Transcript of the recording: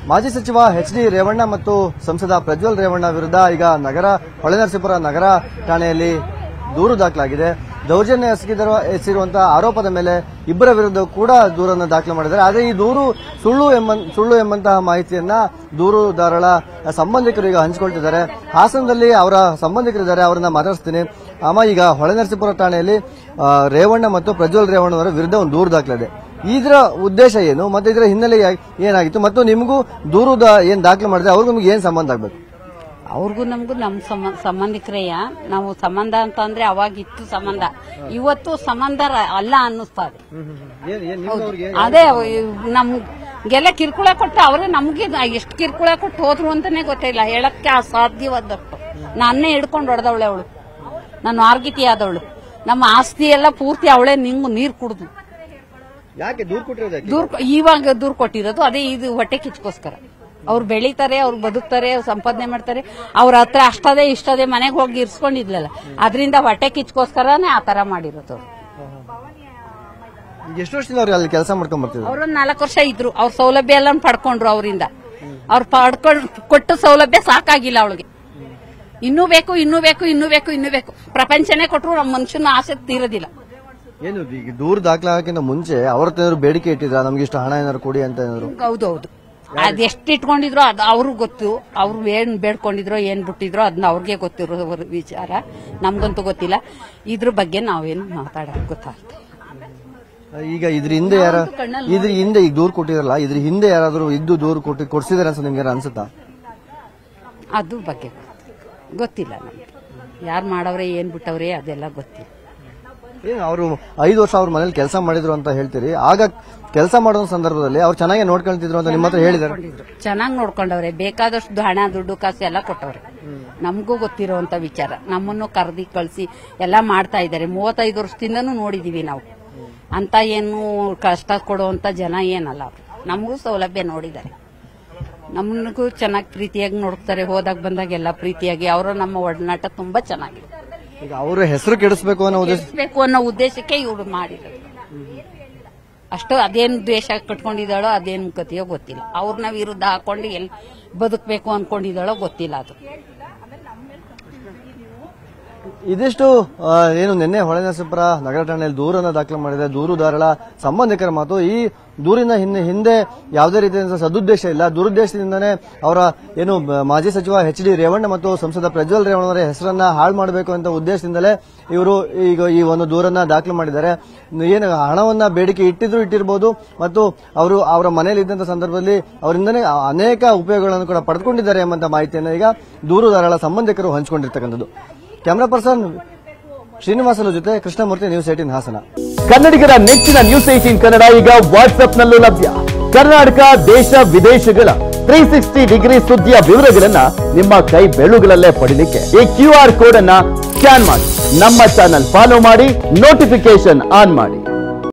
ಮಾಜಿ ಸಚಿವ H D Revanna ಮತ್ತು ಸಂಸದ ಪ್ರಜ್ವಲ್ ರೇವಣ್ಣ ವಿರುದ್ಧ ಈಗ ನಗರ ಹೊಳೆನರಸೀಪುರ ನಗರ ಠಾಣೆಯಲ್ಲಿ ದೂರು ದಾಖಲಾಗಿದೆ ದೌರ್ಜನ್ಯ ಎಸಗಿದರ ಎಸಗಿರುವಂತಹ ಆರೋಪದ ಮೇಲೆ ಇಬ್ಬರ ವಿರುದ್ಧ ಕೂಡ ದೂರನ್ನು ದಾಖಲು ಮಾಡಿದ್ದಾರೆ ಆದರೆ ಈ ದೂರು ಸುಳ್ಳು ಎಂಬ ಸುಳ್ಳು ಎಂಬಂತಹ ಮಾಹಿತಿಯನ್ನ ದೂರುದಾರಳ ಸಂಬಂಧಿಕರು ಈಗ ಹಂಚಿಕೊಳ್ತಿದ್ದಾರೆ ಹಾಸನದಲ್ಲಿ ಅವರ ಸಂಬಂಧಿಕರಿದ್ದಾರೆ ಅವರನ್ನ ಮಾತಾಡಿಸ್ತೀನಿ ಅಮ್ಮ ಈಗ ಹೊಳೆನರಸೀಪುರ ಠಾಣೆಯಲ್ಲಿ ಆ, ರೇವಣ್ಣ ಮತ್ತು ಪ್ರಜ್ವಲ್ ರೇವಣ್ಣ ಅವರ ವಿರುದ್ಧ ಒಂದು ದೂರು ದಾಖಲಾಗಿದೆ ಇದರ ಉದ್ದೇಶ ಏನು ಮತ್ತೆ ಇದರ ಹಿನ್ನೆಲೆ ಯಾ- ಏನಾಗಿತ್ತು ಮತ್ತು ನಿಮಗೂ ದೂರದ ಏನ್ ದಾಖಲೆ ಮಾಡಿದ್ರೆ ಅವ್ರಿಗೂ ನಿಮ್ಗೆ ಏನ್ ಸಂಬಂಧ ಆಗ್ಬೇಕು ಅವ್ರಿಗೂ ನಮಗೂ ನಮ್ಮ ಸಂಬ- ಸಂಬಂಧಿಕರೇಯ ನಾವು ಸಂಬಂಧ ಅಂತ ಅಂದ್ರೆ ಅವಾಗಿತ್ತು ಸಂಬಂಧ ಇವತ್ತು ಸಂಬಂಧ ರ- ಅಲ್ಲ ಅನ್ನಿಸ್ತಾ ಇದೆ ಅದೇ ನಮ್ಗೆಲ್ಲ ಕಿರುಕುಳ ಕೊಟ್ಟು ಅವರೇ ನಮ್ಗೆ ಎಷ್ಟು ಕಿರುಕುಳ ಕೊಟ್ಟು ಹೋದ್ರು ಅಂತಾನೆ ಗೊತ್ತಿಲ್ಲ ಹೇಳಕ್ಕೆ ಅಸಾಧ್ಯವಾದಷ್ಟು ನನ್ನೇ ಹಿಡ್ಕೊಂಡು ಹೊಡೆದವಳೆ ಅವಳು ನಾನು ಆರ್ಗಿತಿ ಆದವಳು ನಮ್ಮ ಆಸ್ತಿ ಎಲ್ಲ ಪೂರ್ತಿ ಅವಳೇ ನಿಂಗು ನೀರು ಕುಡ್ದು ಯಾಕೆ ದೂರ ಕೊಟ್ಟಿರೋದಕ್ಕೆ ದೂರ್ ಇವಾಗ ದೂರ್ ಕೊಟ್ಟಿರೋದು ಅದೇ ಇದು ಹೊಟ್ಟೆ ಕಿಚ್ಕೋಸ್ಕರ ಅವ್ರು ಬೆಳಿತಾರೆ ಅವ್ರು ಬದುಕ್ತಾರೆ ಅವ್ರು ಸಂಪಾದನೆ ಮಾಡ್ತಾರೆ ಅವ್ರ ಹತ್ರ ಅಷ್ಟದೇ ಇಷ್ಟದೇ ಮನೆಗೆ ಹೋಗಿ ಇರ್ಸ್ಕೊಂಡಿದ್ಲಲ್ಲ ಅದರಿಂದ ಹೊಟ್ಟೆ ಕಿಚ್ಕೋಸ್ಕರನೇ ಆ ತರ ಮಾಡಿರೋದು ಅವ್ರು. ಈಗ ಎಷ್ಟು ವರ್ಷದಿಂದ ಅವ್ರು ಅಲ್ಲಿ ಕೆಲಸ ಮಾಡ್ಕೊಂಡ್ ಬರ್ತಿದ್ರು ಅವ್ರೊಂದ್ ನಾಲ್ಕು ವರ್ಷ ಇದ್ರು ಅವ್ರ ಸೌಲಭ್ಯ ಎಲ್ಲ ಪಡ್ಕೊಂಡ್ರು ಅವರಿಂದ ಅವ್ರು ಪಡ್ಕೊಂಡ್ ಕೊಟ್ಟ ಸೌಲಭ್ಯ ಸಾಕಾಗಿಲ್ಲ ಅವಳಿಗೆ ಇನ್ನೂ ಬೇಕು ಇನ್ನೂ ಬೇಕು ಇನ್ನೂ ಬೇಕು ಇನ್ನೂ ಬೇಕು ಪ್ರಪಂಚನೇ ಕೊಟ್ಟರು ನಮ್ಮ ಮನುಷ್ಯನ ಆಸೆ ತೀರೋದಿಲ್ಲ ಏನು ಈಗ ದೂರ ದಾಖಲಾಗಕ್ಕಿಂತ ಮುಂಚೆ ಅವ್ರ ಹತ್ರ ಏನಾದ್ರು ಬೇಡಿಕೆ ಇಟ್ಟಿದ್ರ ನಮ್ಗೆ ಇಷ್ಟು ಹಣ ಏನಾದ್ರು ಕೊಡಿ ಅಂತ ಏನಾದ್ರು ಹೌದು ಹೌದು ಅದ್ ಎಷ್ಟು ಇಟ್ಕೊಂಡಿದ್ರೋ ಅದು ಅವ್ರಿಗೆ ಗೊತ್ತು ಅವ್ರು ಏನ್ ಬೇಡ್ಕೊಂಡಿದ್ರೋ ಏನ್ ಬಿಟ್ಟಿದ್ರೋ ಅದನ್ನ ಅವ್ರಿಗೆ ಗೊತ್ತಿರೋ ವಿಚಾರ ನಮ್ಗಂತೂ ಗೊತ್ತಿಲ್ಲ ಇದ್ರ ಬಗ್ಗೆ ನಾವೇನು ಮಾತಾಡೋದು ಗೊತ್ತಾಗ್ತದೆ ಈಗ ಇದ್ರ ಹಿಂದೆ ಯಾರ ಇದ್ರ ಹಿಂದೆ ಈಗ ದೂರ ಕೊಟ್ಟಿರಲ್ಲ ಇದ್ರ ಹಿಂದೆ ಯಾರಾದ್ರೂ ಇದ್ದು ದೂರ ಕೊಟ್ಟು ಕೊಡ್ಸಿದಾರೆ ಅಂತ ನಿಮ್ಗೆ ಅನ್ಸುತ್ತಾ ಅದ್ರ ಬಗ್ಗೆ ಗೊತ್ತಿಲ್ಲ ನಮ್ಗೆ ಯಾರು ಮಾಡವ್ರೆ ಏನ್ ಬಿಟ್ಟವ್ರೆ ಅದೆಲ್ಲ ಗೊತ್ತಿಲ್ಲ ಏನು ಅವರು ಐದು ವರ್ಷ ಅವ್ರ ಮನೇಲಿ ಕೆಲಸ ಮಾಡಿದ್ರು ಅಂತ ಹೇಳ್ತೀರಿ ಆಗ ಕೆಲಸ ಮಾಡೋ ಸಂದರ್ಭದಲ್ಲಿ ಅವ್ರು ಚೆನ್ನಾಗಿ ನೋಡ್ಕೊಳ್ತಿದ್ರು ಅಂತ ನಿಮ್ಮ ಹತ್ರ ಹೇಳಿದಾರೆ ಚೆನ್ನಾಗಿ ನೋಡ್ಕೊಂಡವ್ರೆ ಬೇಕಾದಷ್ಟು ಹಣ ದುಡ್ಡು ಕಾಸು ಎಲ್ಲ ಕೊಟ್ಟವ್ರೆ ನಮಗೂ ಗೊತ್ತಿರೋಂತ ವಿಚಾರ ನಮ್ಮನ್ನು ಕರೆದಿ ಕಳಿಸಿ ಎಲ್ಲ ಮಾಡ್ತಾ ಇದ್ದಾರೆ ಮೂವತ್ತೈದು ವರ್ಷದಿಂದನೂ ನೋಡಿದೀವಿ ನಾವು ಅಂತ ಏನು ಕಷ್ಟ ಕೊಡುವಂತ ಜನ ಏನಲ್ಲ ಅವ್ರು ನಮಗೂ ಸೌಲಭ್ಯ ನೋಡಿದ್ದಾರೆ ನಮಗೂ ಚೆನ್ನಾಗಿ ಪ್ರೀತಿಯಾಗಿ ನೋಡ್ತಾರೆ ಹೋದಾಗ ಬಂದಾಗ ಎಲ್ಲ ಪ್ರೀತಿಯಾಗಿ ಅವರು ನಮ್ಮ ಒಡನಾಟ ತುಂಬಾ ಚೆನ್ನಾಗಿದೆ ಈಗ ಅವ್ರ ಹೆಸರು ಕೆಡಿಸ್ಬೇಕು ಅನ್ನೋ ಉದ್ದೇಶ ಬೇಕು ಅನ್ನೋ ಉದ್ದೇಶಕ್ಕೆ ಇವ್ರು ಮಾಡಿರೋದು ಅಷ್ಟು ಅದೇನು ದ್ವೇಷ ಕಟ್ಕೊಂಡಿದ್ದಾಳೋ ಅದೇನು ಕಥೆಯೋ ಗೊತ್ತಿಲ್ಲ ಅವ್ರನ್ನ ವಿರುದ್ಧ ಹಾಕೊಂಡು ಎಲ್ಲಿ ಬದುಕಬೇಕು ಅನ್ಕೊಂಡಿದ್ದಾಳೋ ಗೊತ್ತಿಲ್ಲ ಅದು ಇದಿಷ್ಟು ಆ, ಏನು ನಿನ್ನೆ ಹೊಳೆನರಸೀಪುರ ನಗರ ಠಾಣೆಯಲ್ಲಿ ದೂರನ್ನ ದಾಖಲು ಮಾಡಿದೆ ದೂರುದಾರಳ ಸಂಬಂಧಿಕರ ಮಾತು ಈ ದೂರಿನ ಹಿಂದೆ ಹಿಂದೆ ಯಾವುದೇ ರೀತಿಯ ಸದುದ್ದೇಶ ಇಲ್ಲ ದುರುದ್ದೇಶದಿಂದನೇ ಅವರ ಏನು ಬ- ಮಾಜಿ ಸಚಿವ ಎಚ್ ಡಿ ರೇವಣ್ಣ ಮತ್ತು ಸಂಸದ ಪ್ರಜ್ವಲ್ ರೇವಣ್ಣ ಅವರ ಹೆಸರನ್ನ ಹಾಳು ಮಾಡಬೇಕು ಅಂತ ಉದ್ದೇಶದಿಂದಲೇ ಇವರು ಈಗ ಈ ಒಂದು ದೂರನ್ನ ದಾಖಲು ಮಾಡಿದ್ದಾರೆ ಏನು ಹಣವನ್ನ ಬೇಡಿಕೆ ಇಟ್ಟಿದ್ರು ಇಟ್ಟಿರಬಹುದು ಮತ್ತು ಅವರು ಅವರ ಮನೆಯಲ್ಲಿ ಇದ್ದಂತ ಸಂದರ್ಭದಲ್ಲಿ ಅವರಿಂದನೇ ಅನೇಕ ಉಪಯೋಗಗಳನ್ನು ಕೂಡ ಪಡೆದುಕೊಂಡಿದ್ದಾರೆ ಎಂಬಂತ ಮಾಹಿತಿಯನ್ನು ಈಗ ದೂರುದಾರಳ ಸಂಬಂಧಿಕರು ಹಂಚಿಕೊಂಡಿರ್ತಕ್ಕಂಥದ್ದು ಕ್ಯಾಮರಾ ಪರ್ಸನ್ ಶ್ರೀನಿವಾಸನ ಜೊತೆ ಕೃಷ್ಣಮೂರ್ತಿ ನ್ಯೂಸ್ ಏಟಿನ್ ಹಾಸನ ಕನ್ನಡಿಗರ ನೆಚ್ಚಿನ ನ್ಯೂಸ್ ಏಟೀನ್ ಕನ್ನಡ ಈಗ ವಾಟ್ಸ್ಆಪ್ನಲ್ಲೂ ಲಭ್ಯ ಕರ್ನಾಟಕ ದೇಶ ವಿದೇಶಗಳ ತ್ರೀ ಸಿಕ್ಸ್ಟಿ ಡಿಗ್ರಿ ಸುದ್ದಿಯ ವಿವರಗಳನ್ನ ನಿಮ್ಮ ಕೈ ಬೆಳುಗಳಲ್ಲೇ ಪಡಿಲಿಕ್ಕೆ ಈ ಕ್ಯೂ ಆರ್ ಕೋಡ್ ಅನ್ನ ಸ್ಕ್ಯಾನ್ ಮಾಡಿ ನಮ್ಮ ಚಾನಲ್ ಫಾಲೋ ಮಾಡಿ ನೋಟಿಫಿಕೇಶನ್ ಆನ್ ಮಾಡಿ